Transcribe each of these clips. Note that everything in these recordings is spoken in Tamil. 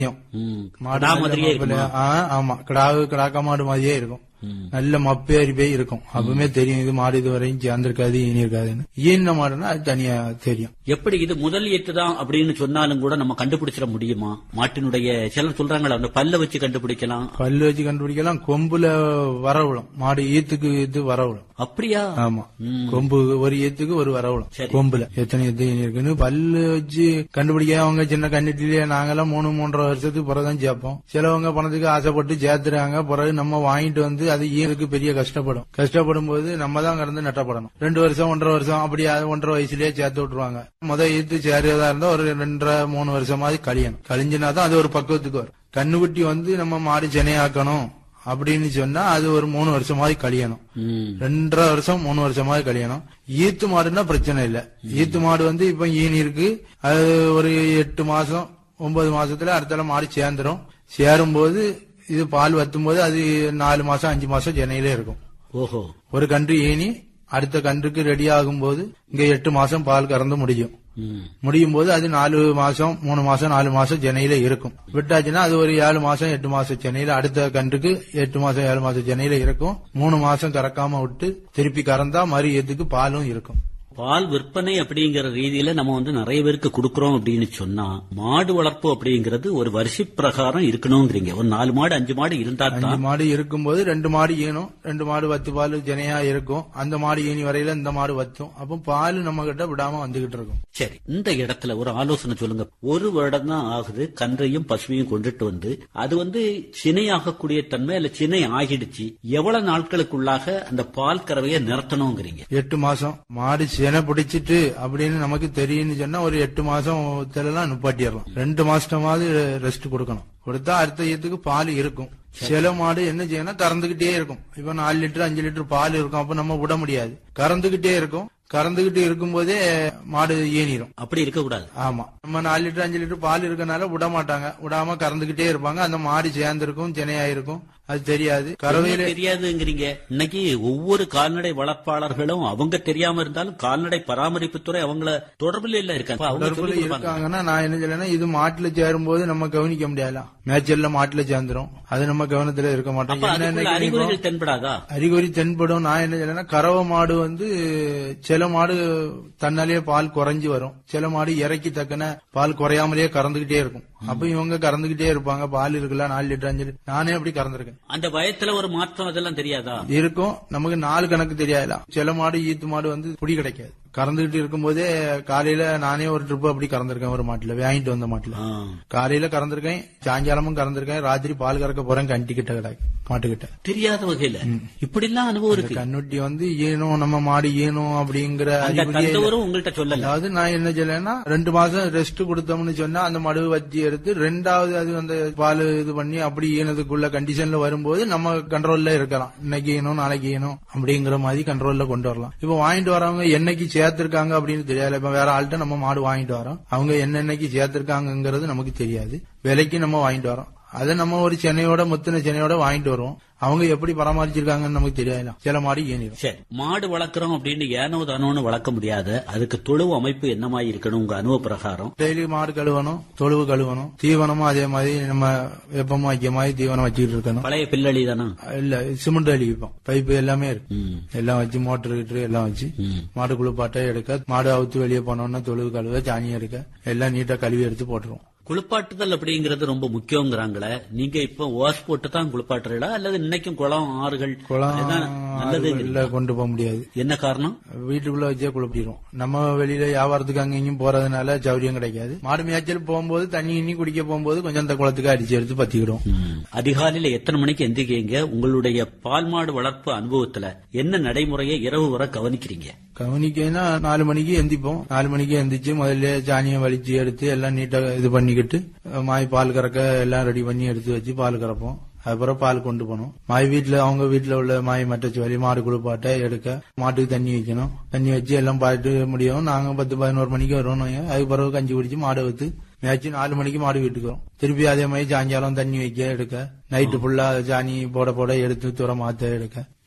ம். மாடு கிடா நல்ல மாதிரியே மப்பில- இருக்குமா? ஆ, ஆமா கிடாவு கிடாக்க மாடு மாதிரியே இருக்கும் ம். நல்ல மப்பேறி போய் இருக்கும் அப்பவுமே தெரியும் இது மாடு இது வரையும் சேர்ந்திருக்காது இனி இருக்காதுன்னு ஈன மாடுன்னா அது தனியா தெரியும் எப்படி இது முதல் ஈத்து தான் அப்படின்னு சொன்னாலும் கூட நம்ம கண்டுபிடிச்சிட முடியுமா மாட்டினுடைய சிலர் சொல்றாங்களா அந்த பல்ல வச்சு கண்டுபிடிக்கலாம் பல்லு வச்சு கண்டுபிடிக்கலாம் கொம்புல வரவுளும் மாடு ஈத்துக்கு ஈத்து வரவுளும் அப்படியா ஆமா ம். கொம்பு ஒரு ஈத்துக்கு ஒரு வரவுளும் சரி. கொம்புல எத்தனை ஈத்து இனி இருக்குன்னு பல்லு வச்சு கண்டுபிடிக்க அவங்க சின்ன கண்ணிட்டிலேயே நாங்கெல்லாம் மூணு மூன்றரை வருஷத்துக்கு பிறகுதான் சேர்ப்போம் சிலவங்க பணத்துக்கு ஆசைப்பட்டு சேர்த்துறாங்க பிறகு நம்ம வாங்கிட்டு வந்து அது ஈனுக்கு பெரிய கஷ்டப்படும் கஷ்டப்படும் போது நம்ம தான் கடந்து நட்டப்படணும் ரெண்டு வருஷம் ஒன்றரை வருஷம் அப்படி அது ஒன்றரை வயசுலயே சேர்த்து விட்டுருவாங்க முத ஈத்து சேருவதா இருந்தா ஒரு ரெண்டரை மூணு வருஷமாவது கழியணும் கழிஞ்சுனா தான் அது ஒரு பக்குவத்துக்கு வரும் கண்ணுக்குட்டி வந்து நம்ம மாடு சென்னையாக்கணும் அப்படின்னு சொன்னா அது ஒரு மூணு வருஷமாவது கழியணும் ம். ரெண்டரை வருஷம் மூணு வருஷமாவது கழியணும் ஈத்து மாடுன்னா பிரச்சனை இல்ல ஈத்து மாடு வந்து இப்ப ஈனி இருக்கு அது ஒரு எட்டு மாசம் ஒன்பது மாசத்துல அடுத்தால மாடு சேர்ந்துரும் சேரும்போது இது பால் வத்தும் போது அது நாலு மாசம் அஞ்சு மாசம் சென்னையிலே இருக்கும் ஓஹோ ஒரு கன்று ஈனி அடுத்த கன்றுக்கு ரெடி ஆகும்போது இங்க எட்டு மாசம் பால் கறந்து முடியும் ம். முடியும் போது அது நாலு மாசம் மூணு மாசம் நாலு மாசம் சென்னையில இருக்கும் விட்டாச்சுன்னா அது ஒரு ஏழு மாசம் எட்டு மாசம் சென்னையில அடுத்த கன்றுக்கு எட்டு மாசம் ஏழு மாசம் சென்னையில இருக்கும் மூணு மாசம் கறக்காம விட்டு திருப்பி கறந்தா மறு ஏத்துக்கு பாலும் இருக்கும் பால் விற்பனை அப்படிங்கிற ரீதியில நம்ம வந்து நிறைய பேருக்கு கொடுக்கறோம் அப்படின்னு சொன்னா மாடு வளர்ப்பு அப்படிங்கிறது ஒரு வரிசை பிரகாரம் இருக்கணுங்கிறீங்க ஒரு நாலு மாடு அஞ்சு மாடு இருந்தா அஞ்சு தான் மாடு இருக்கும்போது ரெண்டு மாடு ஈனும் ரெண்டு மாடு வத்து பால் ஜனையா இருக்கும் அந்த மாடு ஈனி வரையில இந்த மாடு வத்தும் அப்போ பால் நம்ம கிட்ட விடாம வந்துகிட்டு இருக்கும் சரி இந்த இடத்துல ஒரு ஆலோசனை சொல்லுங்க ஒரு வருடம் தான் ஆகுது கன்றையும் பசுவையும் கொண்டுட்டு வந்து அது வந்து சினையாகக்கூடிய தன்மை இல்ல சினை ஆகிடுச்சு எவ்வளவு நாட்களுக்குள்ளாக அந்த பால் கறவையை நிறுத்தணுங்கிறீங்க எட்டு மாசம் மாடு செனை பிடிச்சிட்டு அப்படின்னு நமக்கு தெரியும்னு சொன்னா ஒரு எட்டு மாசம் நுப்பாட்டிடலாம் ரெண்டு மாசமாவது ரெஸ்ட் கொடுக்கணும் கொடுத்தா அடுத்த ஈத்துக்கு பால் இருக்கும் சில மாடு என்ன செய்யணும் கறந்துகிட்டே இருக்கும் இப்ப நாலு லிட்டர் அஞ்சு லிட்டர் பால் இருக்கும் அப்ப நம்ம விட முடியாது கறந்துகிட்டே இருக்கும் கறந்துகிட்டு இருக்கும்போதே மாடு ஏனிரும் அப்படி இருக்க கூடாது ஆமா நம்ம நாலு லிட்டர் அஞ்சு லிட்டர் பால் இருக்கனால விட மாட்டாங்க விடாம கறந்துகிட்டே இருப்பாங்க அந்த மாடு சேர்ந்திருக்கும் சென்னையாயிருக்கும் அது தெரியாது கறவையில தெரியாதுங்கிறீங்க இன்னைக்கு ஒவ்வொரு கால்நடை வளர்ப்பாளர்களும் அவங்க தெரியாம இருந்தாலும் கால்நடை பராமரிப்புத்துறை அவங்கள தொடர்புல இல்ல இருக்காங்க அப்ப அவங்க தொடர்புல சொல்லிக் கொடுப்பாங்க. இருக்காங்கன்னா நான் என்ன சொல்லனா இது மாட்டுல சேரும்போது நம்ம கவனிக்க முடியல மேய்ச்சல்ல மாட்டுல சேர்ந்துரும் அது நம்ம கவனத்துல இருக்க மாட்டோம் அப்ப என்ன அதுக்குள்ள நினைக்கிறீங்க? அறிகுறிகள் தென்படாதா அறிகுறி தென்படும் நான் என்ன சொல்லனா கறவை மாடு வந்து சில மாடு தன்னாலேயே பால் குறைஞ்சு வரும் சில மாடு இறக்கி தக்கன பால் குறையாமலேயே கறந்துகிட்டே இருக்கும் அப்ப இவங்க கறந்துகிட்டே இருப்பாங்க பால் இருக்குல்ல நாலு லிட்டர் அஞ்சு லிட்டர் நானே அப்படி கறந்துருக்கேன் அந்த வயத்துல ஒரு மாற்றம் அதெல்லாம் தெரியாதா இருக்கும் நமக்கு நாலு கணக்கு தெரியாதுலாம் சில மாடு ஈத்து மாடு வந்து புடி கிடைக்காது கறந்துகிட்டு இருக்கும்போதே காலையில நானே ஒரு ட்ரிப் அப்படி கறந்திருக்கேன் ஒரு மாட்டுல வாங்கிட்டு வந்த மாட்டுல ஆ. காலையில கறந்திருக்கேன் சாயங்காலமும் கறந்திருக்கேன் ராத்திரி பால் கறக்க போறேன் கண்டி கிட்ட கிடக்கு மாட்டுக்கிட்ட தெரியாத வகையில இப்படி எல்லாம் அனுபவம் இருக்கு கண்ணுட்டி வந்து ஈனும் நம்ம மாடு ஈனும் அப்படிங்கிற அந்த அறிகுறியே இல்ல. தந்தவரும் உங்கள்கிட்ட சொல்லல அதாவது நான் என்ன சொல்லலைன்னா ரெண்டு மாசம் ரெஸ்ட் கொடுத்தோம்னு சொன்னா அந்த மடு வச்சு எடுத்து ரெண்டாவது அது அந்த பால் இது பண்ணி அப்படி ஈனதுக்குள்ள கண்டிஷன்ல வரும்போது நம்ம கண்ட்ரோல்ல இருக்கலாம் இன்னைக்கு ஈனும் நாளைக்கு ஈனும் அப்படிங்கிற மாதிரி கண்ட்ரோல்ல கொண்டு வரலாம் இப்ப வாங்கிட்டு வரவங்க என்னைக்கு சேர்த்திருக்காங்க அப்படின்னு தெரியாது இப்ப வேற ஆள்கிட்ட நம்ம மாடு வாங்கிட்டு வரோம் அவங்க என்னென்னைக்கு சேர்த்திருக்காங்கிறது நமக்கு தெரியாது விலைக்கு நம்ம வாங்கிட்டு வரோம் அதை நம்ம ஒரு சென்னையோட முத்தின சென்னையோட வாங்கிட்டு வருவோம் அவங்க எப்படி பராமரிச்சிருக்காங்கன்னு நமக்கு தெரியாது சில மாடு ஏனிடும் சரி மாடு வளர்க்கறோம் அப்படின்னு ஏனோ தானோன்னு வளர்க்க முடியாது அதுக்கு தொழுவு அமைப்பு என்னமாய் இருக்கணும் உங்க அனுபவ பிரகாரம் டெய்லி மாடு கழுவணும் தொழுவு கழுவணும் தீவனமும் அதே மாதிரி நம்ம வெப்பமா வைக்க மாதிரி தீவனம் வச்சுக்கிட்டு இருக்கணும் பழைய பில்லளி தானா இல்ல சிமெண்ட் அள்ளி வைப்போம் பைப்பு எல்லாமே இருக்கு ம். எல்லாம் வச்சு மோட்டர் கிட்டு எல்லாம் வச்சு ம். மாடு குளிப்பாட்டை எடுக்க மாடு அவுத்து வெளியே போனோம்னா தொழுவு கழுவ சாணி எடுக்க எல்லாம் நீட்டா கழுவி எடுத்து போட்டுருவோம் குளிப்பாட்டுதல் அப்படிங்கறது ரொம்ப முக்கியங்கிறாங்களே நீங்க இப்ப ஓஸ் போட்டு தான் குளிப்பாட்டுறீங்களா அல்லது இன்னைக்கும் குளம் ஆறுகள் குளம் அதுதான் நல்லதுங்கிறீங்க ஆறுகள்ல கொண்டு போக முடியாது என்ன காரணம் வீட்டுக்குள்ள வச்சே குளிப்பிடுவோம் நம்ம வெளியில வியாபாரத்துக்கு அங்க இங்கேயும் போறதுனால சௌரியம் கிடைக்காது மாடு மேய்ச்சல் போகும்போது தண்ணி இன்னி குடிக்க போகும்போது கொஞ்சம் அந்த குளத்துக்கு அடிச்சு எடுத்து பத்திக்கிடும் ம். அதிகாலையில எத்தனை மணிக்கு எந்திரிக்கீங்க உங்களுடைய பால் மாடு வளர்ப்பு அனுபவத்துல என்ன நடைமுறையை இரவு வரை கவனிக்கிறீங்க கவனிக்கன்னா நாலு மணிக்கு எந்திப்போம் நாலு மணிக்கு எந்திரிச்சு முதல்ல சாணியை வலிச்சு எடுத்து எல்லாம் நீட்டா இது பண்ணிக்கிட்டு அஹ், மாய் பால் கறக்க எல்லாம் ரெடி பண்ணி எடுத்து வச்சு பால் கறப்போம் அதுக்கப்புறம் பால் கொண்டு போகணும் மாய் வீட்டுல அவங்க வீட்டுல உள்ள மாய் மட்டச்சு வலி மாடு குளிப்பாட்ட எடுக்க மாட்டுக்கு தண்ணி வைக்கணும் தண்ணி வச்சு எல்லாம் பார்த்து முடியும் நாங்க பத்து பதினோரு மணிக்கு வருவோம் அதுக்கு பிறகு கஞ்சி குடிச்சு மாடை வித்து மேய்ச்சி நாலு மணிக்கு மாடு வீட்டுக்கு வரும் திருப்பி அதே மாதிரி சாயங்காலம் தண்ணி வைக்க எடுக்க நைட்டு ஃபுல்லா சாணி போட போட எடுத்து துற மாத்த எடுக்க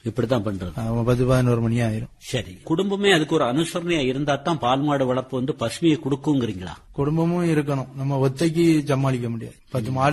இப்படித்தான் பண்றது ஆமா, பத்து பதினோரு மணி ஆயிரும் சரி குடும்பமே அதுக்கு ஒரு அனுசரணையா இருந்தா தான் பால் மாடு வளர்ப்பு வந்து பசுமையை கொடுக்குங்கிறீங்களா குடும்பமும் இருக்கணும் நம்ம ஒத்தைக்கு சமாளிக்க முடியாது பத்து மாடு